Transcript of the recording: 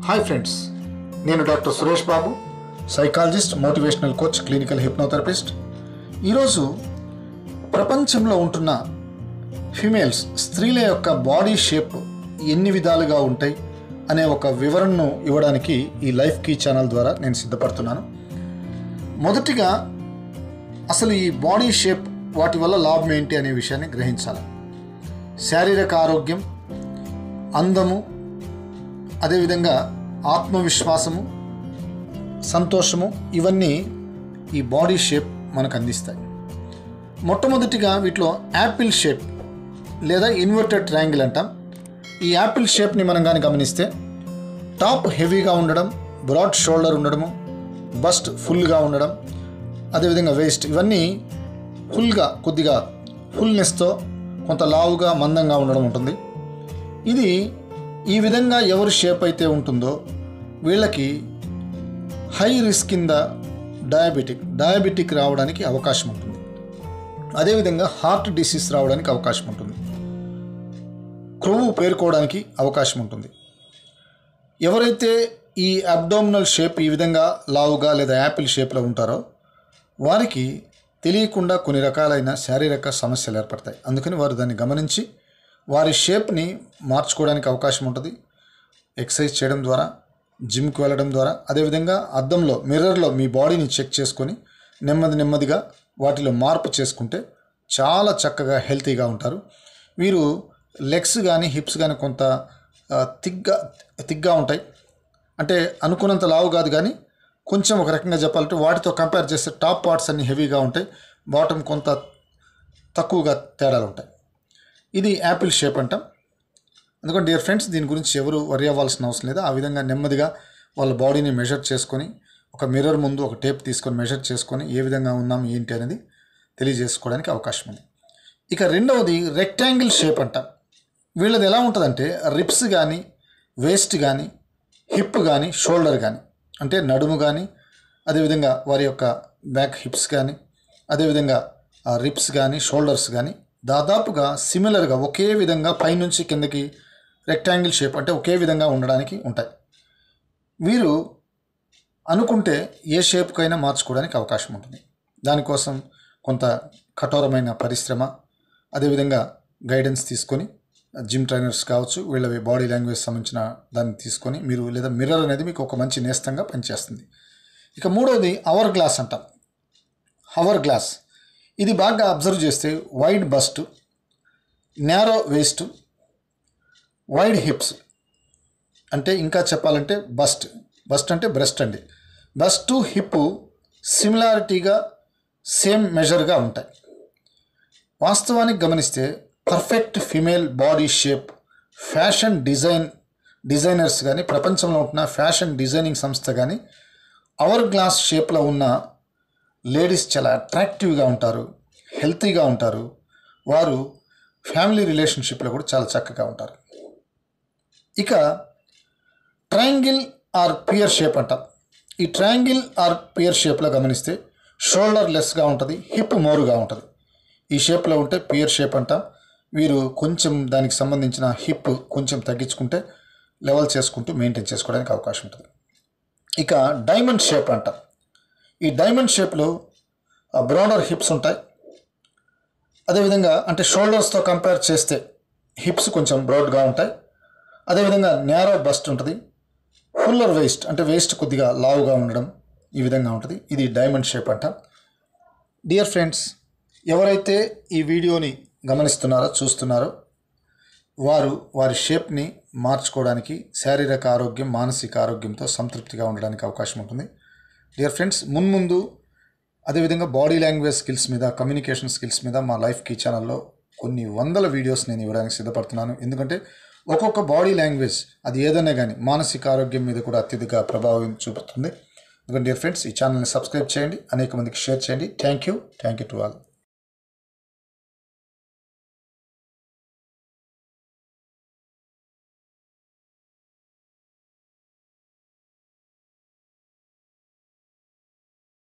hi friends నేను doctor Suresh Babu psychologist motivational coach clinical hypnotherapist ఈరోజు ప్రపంచంలో ఉంటున్న ఫిమేల్స్ స్త్రీల యొక్క బాడీ షేప్ ఎన్ని విధాలుగా ఉంటాయి అనే ఒక వివరణను ఇవ్వడానికి ఈ లైఫ్ కీ ఛానల్ ద్వారా నేను సిద్ధపడుతున్నాను మొదటిగా అసలు ఈ బాడీ షేప్ వాటి వల్ల లాభం ఏంటి అనే విషయాన్ని గ్రహించాలి శారీరక ఆరోగ్యం అందము అదేవిధంగా ఆత్మవిశ్వాసము సంతోషము ఇవన్నీ ఈ బాడీ షేప్ మనకు అందిస్తాయి మొట్టమొదటిగా వీటిలో యాపిల్ షేప్ లేదా ఇన్వర్టెడ్ ట్రయాంగిల్ అంటాం ఈ యాపిల్ షేప్ని మనం కానీ గమనిస్తే టాప్ హెవీగా ఉండడం బ్రాడ్ షోల్డర్ ఉండడము బస్ట్ ఫుల్గా ఉండడం అదేవిధంగా వేస్ట్ ఇవన్నీ ఫుల్గా కొద్దిగా ఫుల్నెస్తో కొంత లావుగా మందంగా ఉండడం ఉంటుంది ఇది ఈ విధంగా ఎవరి షేప్ అయితే ఉంటుందో వీళ్ళకి హై రిస్క్ కింద డయాబెటిక్ డయాబెటిక్ రావడానికి అవకాశం ఉంటుంది అదేవిధంగా హార్ట్ డిసీజ్ రావడానికి అవకాశం ఉంటుంది క్రొవ్వు పేరుకోవడానికి అవకాశం ఉంటుంది ఎవరైతే ఈ అబ్డోమినల్ షేప్ ఈ విధంగా లావుగా లేదా యాపిల్ షేప్లో ఉంటారో వారికి తెలియకుండా కొన్ని రకాలైన శారీరక సమస్యలు ఏర్పడతాయి అందుకని వారు దాన్ని గమనించి వారి షేప్ని మార్చుకోవడానికి అవకాశం ఉంటుంది ఎక్సర్సైజ్ చేయడం ద్వారా జిమ్కి వెళ్ళడం ద్వారా అదేవిధంగా అద్దంలో మిర్రర్లో మీ బాడీని చెక్ చేసుకొని నెమ్మది నెమ్మదిగా వాటిలో మార్పు చేసుకుంటే చాలా చక్కగా హెల్తీగా ఉంటారు వీరు లెగ్స్ కానీ హిప్స్ కానీ కొంత ఆ, తిగ్గా తిగ్గా ఉంటాయి అంటే అనుకున్నంత లావు కాదు కానీ కొంచెం ఒక రకంగా చెప్పాలంటే వాటితో కంపేర్ చేస్తే టాప్ పార్ట్స్ అన్ని హెవీగా ఉంటాయి బాటమ్ కొంత తక్కువగా తేడాలు ఉంటాయి ఇది యాపిల్ షేప్ అంటాం అందుకని డియర్ ఫ్రెండ్స్ దీని గురించి ఎవరు వరి అవ్వాల్సిన అవసరం లేదు ఆ విధంగా నెమ్మదిగా వాళ్ళ బాడీని మెజర్ చేసుకొని ఒక మిర్రర్ ముందు ఒక టేప్ తీసుకొని మెజర్ చేసుకొని ఏ విధంగా ఉన్నాం ఏంటి అనేది తెలియజేసుకోవడానికి అవకాశం ఉంది ఇక రెండవది రెక్టాంగిల్ షేప్ అంటాం వీళ్ళది ఎలా ఉంటుందంటే రిప్స్ కానీ వేస్ట్ కానీ హిప్ కానీ షోల్డర్ కానీ అంటే నడుము కానీ అదేవిధంగా వారి యొక్క బ్యాక్ హిప్స్ కానీ అదేవిధంగా ఆ రిప్స్ కానీ షోల్డర్స్ కానీ దాదాపుగా సిమిలర్గా ఒకే విధంగా పైనుంచి కిందకి రెక్టాంగిల్ షేప్ అంటే ఒకే విధంగా ఉండడానికి ఉంటాయి వీరు అనుకుంటే ఏ షేప్కైనా మార్చుకోవడానికి అవకాశం ఉంటుంది దానికోసం కొంత కఠోరమైన పరిశ్రమ అదేవిధంగా గైడెన్స్ తీసుకొని జిమ్ ట్రైనర్స్ కావచ్చు వీళ్ళ బాడీ లాంగ్వేజ్ సంబంధించిన దాన్ని తీసుకొని మీరు లేదా మిర్రర్ అనేది మీకు ఒక మంచి నేస్తంగా పనిచేస్తుంది ఇక మూడవది అవర్ గ్లాస్ అంటాం హవర్ గ్లాస్ ఇది బాగా అబ్జర్వ్ చేస్తే wide bust narrow waist wide hips అంటే ఇంకా చెప్పాలంటే బస్ట్ బస్ట్ అంటే బ్రెస్ట్ అండి బస్ట్ హిప్ సిమిలారిటీగా సేమ్ మెజర్గా ఉంటాయి వాస్తవానికి గమనిస్తే perfect female body shape fashion design designers కానీ ప్రపంచంలో ఉంటున్న ఫ్యాషన్ డిజైనింగ్ సంస్థ కానీ అవర్ గ్లాస్ షేప్లో ఉన్న లేడీస్ చాలా అట్రాక్టివ్గా ఉంటారు హెల్తీగా ఉంటారు వారు ఫ్యామిలీ రిలేషన్షిప్లో కూడా చాలా చక్కగా ఉంటారు ఇక ట్రయాంగిల్ ఆర్ పియర్ షేప్ అంటాం ఈ ట్రయాంగిల్ ఆర్ పియర్ షేప్లో గమనిస్తే షోల్డర్ లెస్గా ఉంటుంది హిప్ మోరుగా ఉంటుంది ఈ షేప్లో ఉంటే పియర్ షేప్ అంటాం వీరు కొంచెం దానికి సంబంధించిన హిప్ కొంచెం తగ్గించుకుంటే లెవెల్ చేసుకుంటూ మెయింటైన్ చేసుకోవడానికి అవకాశం ఉంటుంది ఇక డైమండ్ షేప్ అంటాం ఈ డైమండ్ షేప్లో బ్రాడర్ హిప్స్ ఉంటాయి అదేవిధంగా అంటే షోల్డర్స్తో కంపేర్ చేస్తే హిప్స్ కొంచెం బ్రాడ్గా ఉంటాయి అదేవిధంగా నేరో బస్ట్ ఉంటుంది ఫుల్లర్ వేస్ట్ అంటే వేస్ట్ కొద్దిగా లావుగా ఉండడం ఈ విధంగా ఉంటుంది ఇది డైమండ్ షేప్ అంట డియర్ ఫ్రెండ్స్ ఎవరైతే ఈ వీడియోని గమనిస్తున్నారో చూస్తున్నారో వారు వారి షేప్ని మార్చుకోవడానికి శారీరక ఆరోగ్యం మానసిక ఆరోగ్యంతో సంతృప్తిగా ఉండడానికి అవకాశం ఉంటుంది డియర్ ఫ్రెండ్స్ మున్ముందు అదేవిధంగా బాడీ లాంగ్వేజ్ స్కిల్స్ మీద కమ్యూనికేషన్ స్కిల్స్ మీద మా లైఫ్ కీ ఛానల్లో కొన్ని వందల వీడియోస్ నేను ఇవ్వడానికి సిద్ధపడుతున్నాను ఎందుకంటే ఒక్కొక్క బాడీ లాంగ్వేజ్ అది ఏదైనా కానీ మానసిక ఆరోగ్యం మీద కూడా అత్యధిక ప్రభావం చూపుతుంది ఎందుకంటే డియర్ ఫ్రెండ్స్ ఈ ఛానల్ని సబ్స్క్రైబ్ చేయండి అనేక మందికి షేర్ చేయండి thank you thank you to all